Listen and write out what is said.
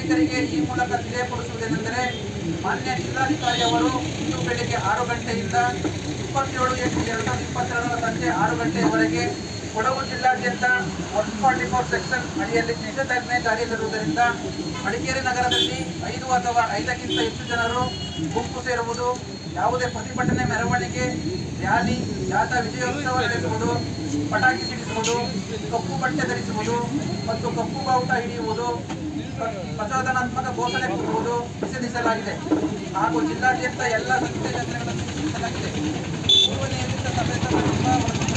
ಸಾರ್ವಜನಿಕರಿಗೆ ಈ ಮೂಲಕ ತಿಳಿಯಪಡಿಸುವುದೇನೆಂದರೆ ಮಾನ್ಯ ಜಿಲ್ಲಾಧಿಕಾರಿ ಅವರು ಇಂದು ಬೆಳಿಗ್ಗೆ ಆರು ಗಂಟೆಯಿಂದ ಇಪ್ಪತ್ತೇಳು ಎಂಟು ಎರಡು ಸಾವಿರದ ಇಪ್ಪತ್ತೆರಡರ ಸಂಜೆ ಆರು ಗಂಟೆಯವರೆಗೆ ಕೊಡಗು ಜಿಲ್ಲಾದ್ಯಂತ ಒನ್ ಫಾರ್ಟಿ ಫೋರ್ ಸೆಕ್ಷನ್ ಅಡಿಯಲ್ಲಿ ನಿಷೇಧಾಜ್ಞೆ ಜಾರಿಯಲ್ಲಿರುವುದರಿಂದ ಮಡಿಕೇರಿ ನಗರದಲ್ಲಿ ಐದು ಅಥವಾ ಐದಕ್ಕಿಂತ ಹೆಚ್ಚು ಜನರು ಗುಂಪು ಸೇರುವುದು ಯಾವುದೇ ಪ್ರತಿಭಟನೆ ಮೆರವಣಿಗೆ ರ್ಯಾಲಿ ಜಾಥಾ ವಿಜಯೋತ್ಸವ ನಡೆಸುವುದು ಪಟಾಕಿ ಸಿಡಿಸುವುದು ಕಪ್ಪು ಬಟ್ಟೆ ಧರಿಸುವುದು ಮತ್ತು ಕಪ್ಪು ಬಾವುಟ ಹಿಡಿಯುವುದು ಪ- ಪ್ರಚೋದನಾತ್ಮಕ ಘೋಷಣೆ ಕೂರುವುದು ನಿಷೇಧಿಸಲಾಗಿದೆ ಹಾಗೂ ಜಿಲ್ಲಾದ್ಯಂತ ಎಲ್ಲ ಸಂಸ್ಥೆ ಯೋಜನೆಗಳನ್ನು ಸೂಚಿಸಲಾಗಿದೆ ಪೂರ್ವ ನಿಯಮಿತ ಸಭೆ ಸಭೆ